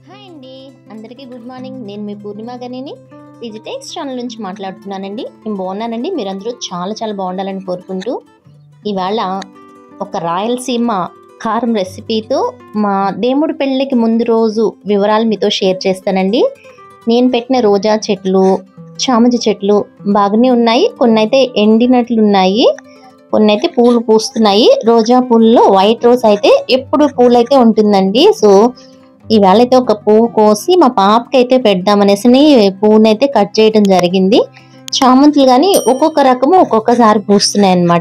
hi అండి అందరికీ good morning నేను మీ పూర్ణిమ గనిని విజిటెక్స్ ఛానల్ నుంచి మాట్లాడుతున్నానండి నేను బాగున్నానండి మీరందరూ చాలా చాలా బాగుండాలని కోరుకుంటూ ఇవాళ ఒక రాయలసీమ కారం రెసిపీతో మా దేవుడి పెళ్ళికి ముందు రోజు వివరాలు మీతో షేర్ చేస్తానండి నేను పెట్టిన రోజా చెట్లు చామంతి చెట్లు బాగానే ఉన్నాయి కొన్ని అయితే ఎండినట్లు ఉన్నాయి కొన్ని అయితే పూలు పూస్తున్నాయి రోజా పూల్లో వైట్ రోజ్ అయితే ఎప్పుడు పూలు అయితే ఉంటుందండి సో ఈవేళ అయితే ఒక పువ్వు కోసి మా పాపకి అయితే పెడదామనేసి పువ్వునైతే అయితే కట్ చేయడం జరిగింది చామంతులు కానీ ఒక్కొక్క రకము ఒక్కొక్కసారి పూస్తున్నాయి అనమాట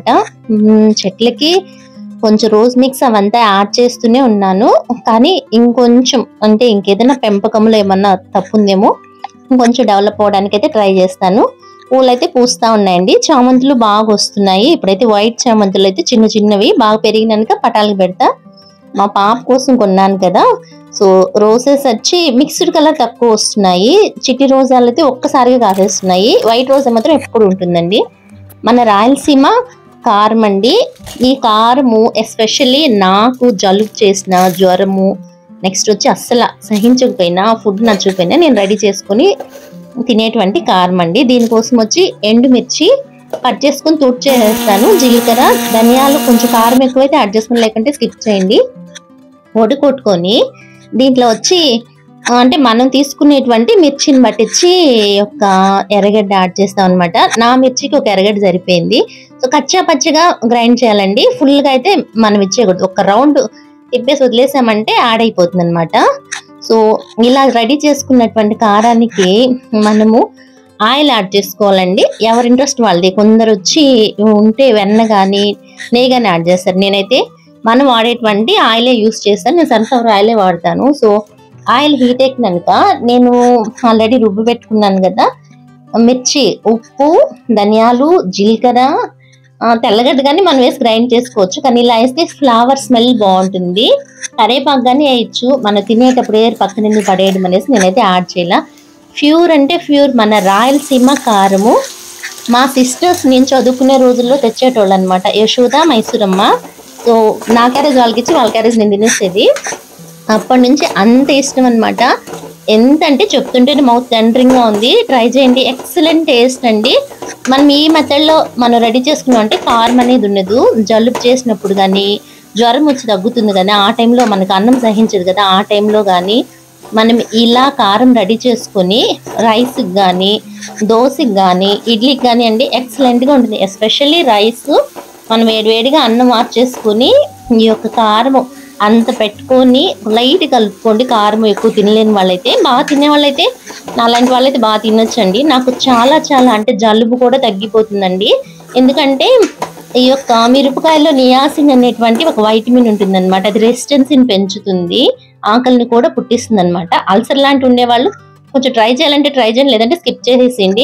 చెట్లకి కొంచెం రోజ్ మిక్స్ అవంతా యాడ్ చేస్తూనే ఉన్నాను కానీ ఇంకొంచెం అంటే ఇంకేదైనా పెంపకంలో ఏమన్నా తప్పుందేమో ఇంకొంచెం డెవలప్ అవడానికి అయితే ట్రై చేస్తాను పూలు అయితే పూస్తా ఉన్నాయండి చామంతులు బాగా వస్తున్నాయి ఇప్పుడైతే వైట్ చామంతులు అయితే చిన్న చిన్నవి బాగా పెరిగినాక పటాలకు పెడతా మా పాప కోసం కొన్నాను కదా సో రోసెస్ వచ్చి మిక్స్డ్ కలర్ తక్కువ వస్తున్నాయి చిట్టి రోజాలు అయితే ఒక్కసారిగా కాసేస్తున్నాయి వైట్ రోజ్ మాత్రం ఎప్పుడు ఉంటుందండి మన రాయలసీమ కారం అండి ఈ కారము ఎస్పెషల్లీ నాకు జలుబు చేసిన జ్వరము నెక్స్ట్ వచ్చి అస్సలు సహించకపోయినా ఫుడ్ నచ్చకపోయినా నేను రెడీ చేసుకొని తినేటువంటి కారం అండి దీనికోసం వచ్చి ఎండుమిర్చి కట్ చేసుకుని తూట్ చేసేస్తాను జీలకర్ర ధనియాలు కొంచెం కారం ఎక్కువైతే యాడ్ చేసుకుని లేకుంటే స్కిప్ చేయండి పొడి కొట్టుకొని దీంట్లో వచ్చి ఆ, అంటే మనం తీసుకునేటువంటి మిర్చిని పట్టించి ఒక ఎర్రగడ్డ యాడ్ చేస్తాం అనమాట నా మిర్చికి ఒక ఎర్రగడ్డ సరిపోయింది సో కచ్చా పచ్చగా గ్రైండ్ చేయాలండి ఫుల్గా అయితే మనం ఇచ్చేయకూడదు ఒక రౌండ్ తిప్పేసి వదిలేసామంటే యాడ్ అయిపోతుంది అనమాట సో ఇలా రెడీ చేసుకున్నటువంటి కారానికి మనము ఆయిల్ యాడ్ చేసుకోవాలండి ఎవరి ఇంట్రెస్ట్ వాళ్ళది కొందరు వచ్చి ఉంటే వెన్న కానీ నెయ్యి కానీ యాడ్ చేస్తారు నేనైతే మనం వాడేటువంటి ఆయిలే యూస్ చేస్తాను నేను సన్ఫ్లవర్ ఆయిలే వాడతాను సో ఆయిల్ హీట్ ఎక్కినాక నేను ఆల్రెడీ రుబ్బు పెట్టుకున్నాను కదా మిర్చి ఉప్పు ధనియాలు జీలకర్ర ఆ, తెల్లగడ్డ కానీ మనం వేసి గ్రైండ్ చేసుకోవచ్చు కానీ ఇలా వేస్తే ఫ్లవర్ స్మెల్ బాగుంటుంది కరేపాకు కానీ వేయచ్చు మనం తినేటప్పుడు ఏరు పక్కన పడేయడం అనేసి నేనైతే యాడ్ చేయాల ప్యూర్ అంటే ప్యూర్ మన రాయలసీమ కారము మా సిస్టర్స్ నేను చదువుకునే రోజుల్లో తెచ్చేటోళ్ళు అనమాట యశోద మైసూరమ్మ సో నా క్యారేజ్ వాళ్ళకి ఇచ్చి వాళ్ళ క్యారేజ్ నేను తినేసేది అప్పటి నుంచి అంత ఇష్టం అనమాట ఎంత అంటే చెప్తుంటే మౌత్ గా ఉంది ట్రై చేయండి ఎక్సలెంట్ టేస్ట్ అండి మనం ఈ మెథడ్లో మనం రెడీ చేసుకున్నాం అంటే కారం అనేది ఉండదు జలుబు చేసినప్పుడు కానీ జ్వరం వచ్చి తగ్గుతుంది కదా ఆ టైంలో మనకు అన్నం సహించదు కదా ఆ టైంలో కానీ మనం ఇలా కారం రెడీ చేసుకొని రైస్కి కానీ దోశకి కానీ ఇడ్లీకి కానీ అండి ఎక్సలెంట్గా ఉంటుంది ఎస్పెషల్లీ రైస్ మనం వేడివేడిగా అన్నం మార్చేసుకొని ఈ యొక్క కారం అంత పెట్టుకొని లైట్ కలుపుకోండి కారం ఎక్కువ తినలేని వాళ్ళైతే బాగా తినే వాళ్ళైతే నాలాంటి వాళ్ళైతే బాగా తినొచ్చండి నాకు చాలా చాలా అంటే జలుబు కూడా తగ్గిపోతుందండి ఎందుకంటే ఈ యొక్క మిరపకాయలో నియాసిన్ అనేటువంటి ఒక వైటమిన్ ఉంటుందన్నమాట అది రెసిస్టెన్సీని పెంచుతుంది ఆకలిని కూడా పుట్టిస్తుంది అనమాట అల్సర్ లాంటి ఉండేవాళ్ళు కొంచెం ట్రై చేయాలంటే ట్రై చేయండి లేదంటే స్కిప్ చేసేసేయండి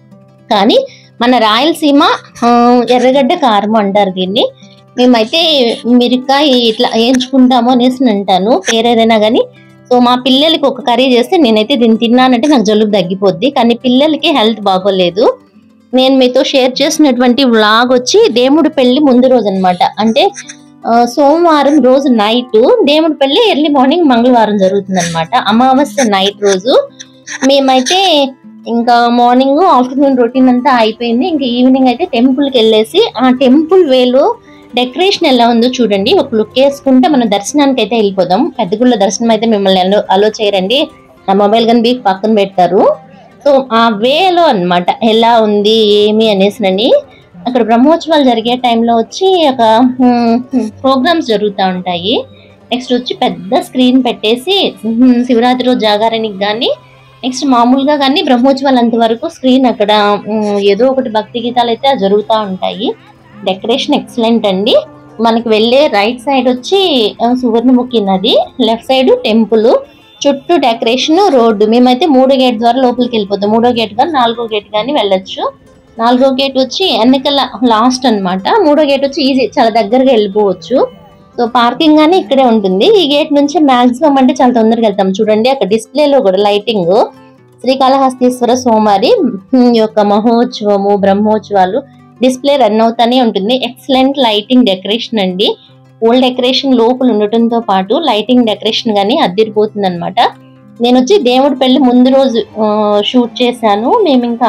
కానీ మన రాయలసీమ ఆ, ఎర్రగడ్డ కారం అంటారు దీన్ని మేమైతే మిరకాయ ఇట్లా వేయించుకుంటాము అనేసి నేను అంటాను పేరేదైనా కానీ సో మా పిల్లలకి ఒక కర్రీ చేస్తే నేనైతే దీన్ని తిన్నానంటే నాకు జలుబు తగ్గిపోద్ది కానీ పిల్లలకి హెల్త్ బాగోలేదు నేను మీతో షేర్ చేసినటువంటి వ్లాగ్ వచ్చి దేవుడి పెళ్లి ముందు రోజు అనమాట అంటే ఆ, సోమవారం రోజు నైట్ దేవుడి పెళ్లి ఎర్లీ మార్నింగ్ మంగళవారం జరుగుతుంది అనమాట అమావాస్య నైట్ రోజు మేమైతే ఇంకా మార్నింగ్ ఆఫ్టర్నూన్ రొటీన్ అంతా అయిపోయింది ఇంకా ఈవినింగ్ అయితే టెంపుల్ కి వెళ్ళేసి ఆ టెంపుల్ వేలో డెకరేషన్ ఎలా ఉందో చూడండి ఒక లుక్ వేసుకుంటే మనం దర్శనానికి అయితే వెళ్ళిపోదాం పెద్ద గుళ్ళ దర్శనం అయితే మిమ్మల్ని అలో అలో చేయరండి నా మొబైల్ కానీ బీక్ పక్కన పెడతారు సో ఆ వేలో అన్నమాట ఎలా ఉంది ఏమి అనేసినని అక్కడ బ్రహ్మోత్సవాలు జరిగే టైంలో వచ్చి ఒక ప్రోగ్రామ్స్ జరుగుతూ ఉంటాయి నెక్స్ట్ వచ్చి పెద్ద స్క్రీన్ పెట్టేసి హ్మ్, శివరాత్రి రోజు జాగారానికి కానీ నెక్స్ట్ మామూలుగా కానీ బ్రహ్మోత్సవాలు అంతవరకు స్క్రీన్ అక్కడ హ్మ్, ఏదో ఒకటి భక్తి గీతాలు అయితే జరుగుతూ ఉంటాయి డెకరేషన్ ఎక్సలెంట్ అండి మనకి వెళ్ళే రైట్ సైడ్ వచ్చి ఆ, సువర్ణముఖి నది లెఫ్ట్ సైడ్ టెంపుల్ చుట్టూ డెకరేషన్ రోడ్డు మేమైతే మూడో గేట్ ద్వారా లోపలికి వెళ్ళిపోతాం మూడో గేట్ కానీ నాలుగో గేట్ కానీ వెళ్ళొచ్చు నాలుగో గేట్ వచ్చి ఎన్నికల లాస్ట్ అన్నమాట మూడో గేట్ వచ్చి ఈజీ చాలా దగ్గరగా వెళ్ళిపోవచ్చు సో పార్కింగ్ కానీ ఇక్కడే ఉంటుంది ఈ గేట్ నుంచి మాక్సిమం అంటే చాలా తొందరగా వెళ్తాం చూడండి అక్కడ డిస్ప్లేలో కూడా లైటింగ్ శ్రీకాళహస్తీశ్వర సోమారి హ్మ్, యొక్క మహోత్సవము బ్రహ్మోత్సవాలు డిస్ప్లే రన్ అవుతానే ఉంటుంది ఎక్సలెంట్ లైటింగ్ డెకరేషన్ అండి పూల్ డెకరేషన్ లోపల ఉండటంతో పాటు లైటింగ్ డెకరేషన్ గానీ అద్దరిపోతుంది అనమాట నేను వచ్చి దేవుడి పెళ్లి ముందు రోజు ఆ, షూట్ చేశాను మేము ఇంకా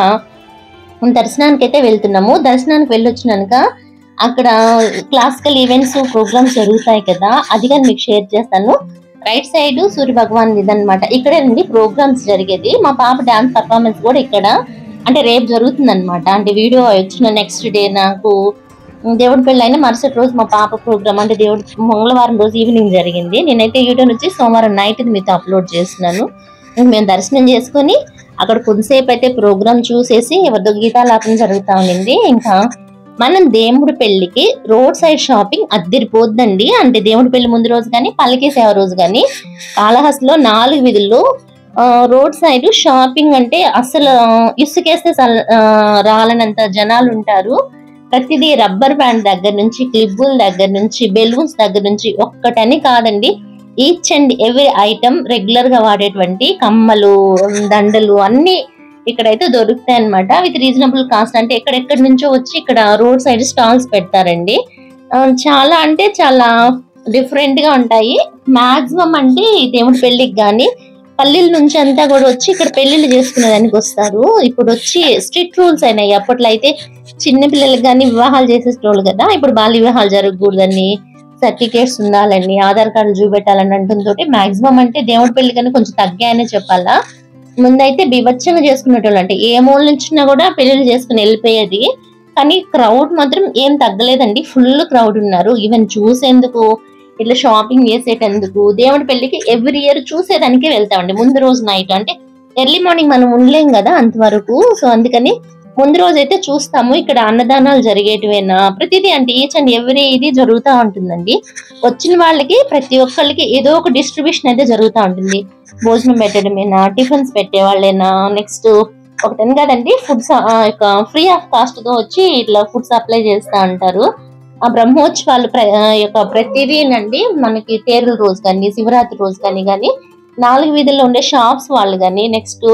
దర్శనానికి అయితే వెళ్తున్నాము దర్శనానికి వెళ్ళొచ్చినాక అక్కడ క్లాసికల్ ఈవెంట్స్ ప్రోగ్రామ్స్ జరుగుతాయి కదా అది కానీ మీకు షేర్ చేస్తాను రైట్ సైడ్ సూర్య భగవాన్ ఇదనమాట ఇక్కడే నుండి ప్రోగ్రామ్స్ జరిగేది మా పాప డాన్స్ పర్ఫార్మెన్స్ కూడా ఇక్కడ అంటే రేపు జరుగుతుంది అనమాట అంటే వీడియో వచ్చిన నెక్స్ట్ డే నాకు దేవుడి పెళ్ళి అయిన మరుసటి రోజు మా పాప ప్రోగ్రామ్ అంటే దేవుడి మంగళవారం రోజు ఈవినింగ్ జరిగింది నేనైతే యూట్యూబ్ నుంచి సోమవారం నైట్ మీతో అప్లోడ్ చేస్తున్నాను ఇంక మేము దర్శనం చేసుకొని అక్కడ కొద్దిసేపు అయితే ప్రోగ్రామ్ చూసేసి ఎవరిదో గీతాలాపన జరుగుతా ఉండింది ఇంకా మనం దేవుడి పెళ్లికి రోడ్ సైడ్ షాపింగ్ అద్దరిపోద్దండి అంటే దేవుడి పెళ్లి ముందు రోజు కానీ పల్లకి సేవ రోజు కానీ కాళహస్తిలో నాలుగు విధుల్లో ఆ, రోడ్ సైడ్ షాపింగ్ అంటే అసలు ఆ, ఇసుకేస్తే సల్- ఆ, రాలనంత జనాలు ఉంటారు ప్రతిదీ రబ్బర్ బ్యాండ్ దగ్గర నుంచి క్లిబ్బుల దగ్గర నుంచి బెలూన్స్ దగ్గర నుంచి ఒక్కటని కాదండి each and every item regular గా వాడేటువంటి కమ్మలు దండలు అన్ని ఇక్కడైతే దొరుకుతాయి అనమాట విత్ రీజనబుల్ కాస్ట్ అంటే ఎక్కడెక్కడి నుంచో వచ్చి ఇక్కడ రోడ్ సైడ్ స్టాల్స్ పెడతారండి ఆ, చాలా అంటే చాలా డిఫరెంట్ గా ఉంటాయి మాక్సిమం అంటే ఈ దేవుడి పెళ్లికి కానీ పల్లెల నుంచి అంతా కూడా వచ్చి ఇక్కడ పెళ్లిళ్ళు చేసుకునేదానికి వస్తారు ఇప్పుడు వచ్చి స్ట్రిక్ట్ రూల్స్ అయినాయి అప్పట్లో అయితే చిన్న పిల్లలకి కానీ వివాహాలు చేసేటోళ్ళు కదా ఇప్పుడు బాల్య వివాహాలు జరగకూడదని సర్టిఫికేట్స్ ఉండాలని ఆధార్ కార్డులు చూపెట్టాలని అంటుందో మాక్సిమం అంటే దేవుడి పెళ్లి కానీ కొంచెం తగ్గాయనే చెప్పాలా ముందైతే బీభత్సంగా చేసుకునేటోళ్ళు అంటే ఏ మూల నుంచినా కూడా పెళ్లిళ్ళు చేసుకుని వెళ్ళిపోయేది కానీ క్రౌడ్ మాత్రం ఏం తగ్గలేదండి ఫుల్ క్రౌడ్ ఉన్నారు ఈవెన్ చూసేందుకు ఇట్లా షాపింగ్ చేసేటందుకు దేవుడి పెళ్లికి ఎవ్రీ ఇయర్ చూసేదానికే వెళ్తామండి ముందు రోజు నైట్ అంటే ఎర్లీ మార్నింగ్ మనం ఉండలేం కదా అంతవరకు సో అందుకని ముందు రోజు అయితే చూస్తాము ఇక్కడ అన్నదానాలు జరిగేటివేనా ప్రతిదీ అంటే ఈచ్ అండ్ ఎవ్రీ ఇది జరుగుతూ ఉంటుందండి వచ్చిన వాళ్ళకి ప్రతి ఒక్కళ్ళకి ఏదో ఒక డిస్ట్రిబ్యూషన్ అయితే జరుగుతూ ఉంటుంది భోజనం పెట్టడమేనా టిఫిన్స్ పెట్టే వాళ్ళేనా నెక్స్ట్ ఒకటని కాదండి ఫుడ్ ఫ్రీ ఆఫ్ కాస్ట్ తో వచ్చి ఇట్లా ఫుడ్ సప్లై చేస్తా ఉంటారు ఆ బ్రహ్మోత్సవాలు ప్ర ఆ యొక్క ప్రతిదీనండి మనకి తేరుల రోజు కానీ శివరాత్రి రోజు కానీ కానీ నాలుగు వీధుల్లో ఉండే షాప్స్ వాళ్ళు కానీ నెక్స్ట్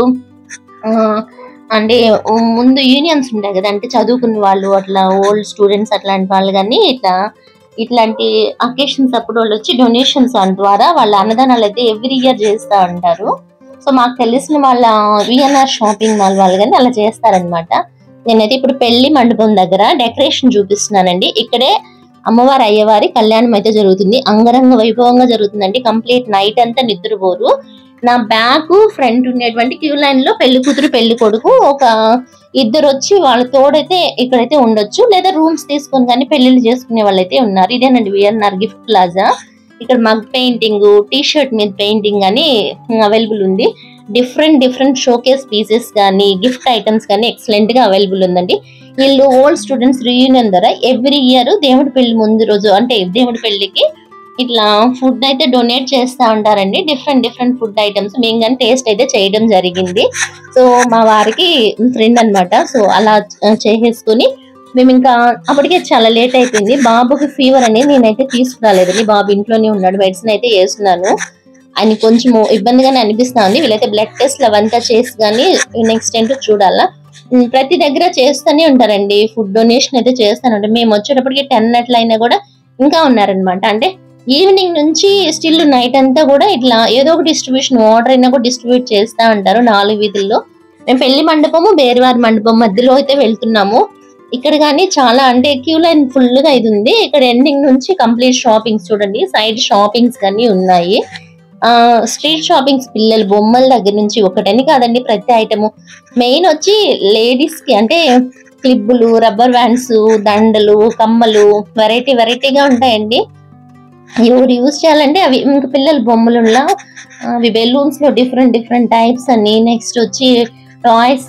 అంటే ముందు యూనియన్స్ ఉంటాయి కదా అంటే చదువుకున్న వాళ్ళు అట్లా ఓల్డ్ స్టూడెంట్స్ అట్లాంటి వాళ్ళు కానీ ఇట్లా ఇట్లాంటి అకేషన్స్ అప్పుడు వాళ్ళు వచ్చి డొనేషన్స్ ద్వారా వాళ్ళ అన్నదానాలు అయితే ఎవ్రీ ఇయర్ చేస్తూ ఉంటారు సో మాకు తెలిసిన వాళ్ళ విఎన్ఆర్ షాపింగ్ మాల్ వాళ్ళు కానీ అలా చేస్తారనమాట నేనైతే ఇప్పుడు పెళ్లి మండపం దగ్గర డెకరేషన్ చూపిస్తున్నానండి ఇక్కడే అమ్మవారి అయ్యవారి కళ్యాణం అయితే జరుగుతుంది అంగరంగ వైభవంగా జరుగుతుందండి కంప్లీట్ నైట్ అంతా నిద్రపోరు నా బ్యాక్ ఫ్రంట్ ఉండేటువంటి క్యూ లైన్ లో పెళ్లి కూతురు పెళ్లి కొడుకు ఒక ఇద్దరు వచ్చి వాళ్ళ తోడైతే ఇక్కడైతే ఉండొచ్చు లేదా రూమ్స్ తీసుకొని కానీ పెళ్లిళ్ళు చేసుకునే వాళ్ళైతే ఉన్నారు ఇదేనండి విఎన్ఆర్ గిఫ్ట్ ప్లాజా ఇక్కడ మగ్ పెయింటింగ్ టీ షర్ట్ మీద పెయింటింగ్ అని అవైలబుల్ ఉంది డిఫరెంట్ డిఫరెంట్ షోకేస్ పీసెస్ కానీ గిఫ్ట్ ఐటమ్స్ కానీ ఎక్సలెంట్ గా అవైలబుల్ ఉందండి వీళ్ళు ఓల్డ్ స్టూడెంట్స్ రీయూనియన్ ద్వారా ఎవ్రీ ఇయర్ దేవుడి పెళ్లి ముందు రోజు అంటే దేవుడి పెళ్లికి ఇట్లా ఫుడ్ అయితే డొనేట్ చేస్తా ఉంటారండి డిఫరెంట్ డిఫరెంట్ ఫుడ్ ఐటమ్స్ మేము కానీ టేస్ట్ అయితే చేయడం జరిగింది సో మా వారికి ఫ్రెండ్ అన్నమాట సో అలా ఆ, చేసేసుకుని మేము ఇంకా అప్పటికే చాలా లేట్ అయిపోయింది బాబుకి ఫీవర్ అనేది నేనైతే తీసుకురాలేదండి బాబు ఇంట్లోనే ఉన్నాడు మెడిసిన్ అయితే వేస్తున్నాను ఆయన కొంచెం ఇబ్బందిగానే అనిపిస్తా ఉంది వీళ్ళైతే బ్లడ్ టెస్ట్ అవంతా చేసి కానీ నెక్స్ట్ ఏంటో చూడాలా ఉమ్, ప్రతి దగ్గర చేస్తూనే ఉంటారండి ఫుడ్ డొనేషన్ అయితే చేస్తానంటే మేము వచ్చేటప్పటికి టెన్ అట్లయినా కూడా ఇంకా ఉన్నారనమాట అంటే ఈవినింగ్ నుంచి స్టిల్ నైట్ అంతా కూడా ఇట్లా ఏదో ఒక డిస్ట్రిబ్యూషన్ ఆర్డర్ అయినా కూడా డిస్ట్రిబ్యూట్ చేస్తా ఉంటారు నాలుగు వీధుల్లో మేము పెళ్లి మండపము బేరువారి మండపం మధ్యలో అయితే వెళ్తున్నాము ఇక్కడ కానీ చాలా అంటే క్యూ లైన్ ఫుల్ గా ఇది ఉంది ఇక్కడ ఎండింగ్ నుంచి కంప్లీట్ షాపింగ్స్ చూడండి సైడ్ షాపింగ్స్ కానీ ఉన్నాయి ఆ స్ట్రీట్ షాపింగ్స్ పిల్లల బొమ్మల దగ్గర నుంచి ఒకటని కాదండి ప్రతి ఐటమ్ మెయిన్ వచ్చి లేడీస్ కి అంటే క్లిబ్బులు రబ్బర్ బ్యాండ్స్ దండలు కమ్మలు వెరైటీ వెరైటీగా ఉంటాయండి ఎవరు యూజ్ చేయాలంటే అవి ఇంక పిల్లల బొమ్మలులా అవి బెలూన్స్ లో డిఫరెంట్ డిఫరెంట్ టైప్స్ అని నెక్స్ట్ వచ్చి టాయ్స్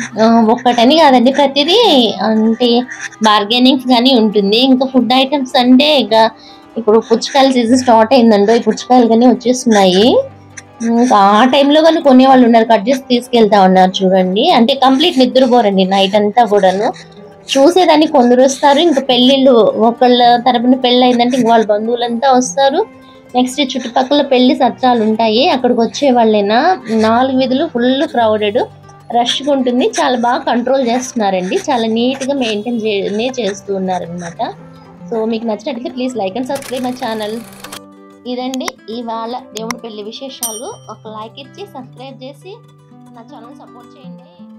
ఒక్కటని కాదండి ప్రతిదీ అంటే బార్గెనింగ్స్ కానీ ఉంటుంది ఇంకా ఫుడ్ ఐటమ్స్ అంటే ఇక ఇప్పుడు పుచ్చకాయల సీజన్ స్టార్ట్ అయిందండో ఈ పుచ్చకాయలు కానీ వచ్చేస్తున్నాయి ఇంకా ఆ టైంలో కానీ కొనే వాళ్ళు ఉన్నారు కట్ చేసి తీసుకెళ్తా ఉన్నారు చూడండి అంటే కంప్లీట్ నిద్రపోరండి నైట్ అంతా కూడాను చూసేదానికి కొందరు వస్తారు ఇంకా పెళ్ళిళ్ళు ఒకళ్ళ తరపున పెళ్ళి అయిందంటే ఇంక వాళ్ళ బంధువులంతా వస్తారు నెక్స్ట్ చుట్టుపక్కల పెళ్లి సత్రాలు ఉంటాయి అక్కడికి వచ్చే వాళ్ళైనా నాలుగు వీధులు ఫుల్ క్రౌడెడ్ రష్గా ఉంటుంది చాలా బాగా కంట్రోల్ చేస్తున్నారండి చాలా నీట్గా మెయింటైన్ చే చేస్తూ ఉన్నారనమాట సో మీకు నచ్చినట్లయితే please like and subscribe my channel ఇదండి ఇవాళ దేవుడి పెళ్లి విశేషాలు ఒక లైక్ ఇచ్చి సబ్స్క్రైబ్ చేసి నా ఛానల్ సపోర్ట్ చేయండి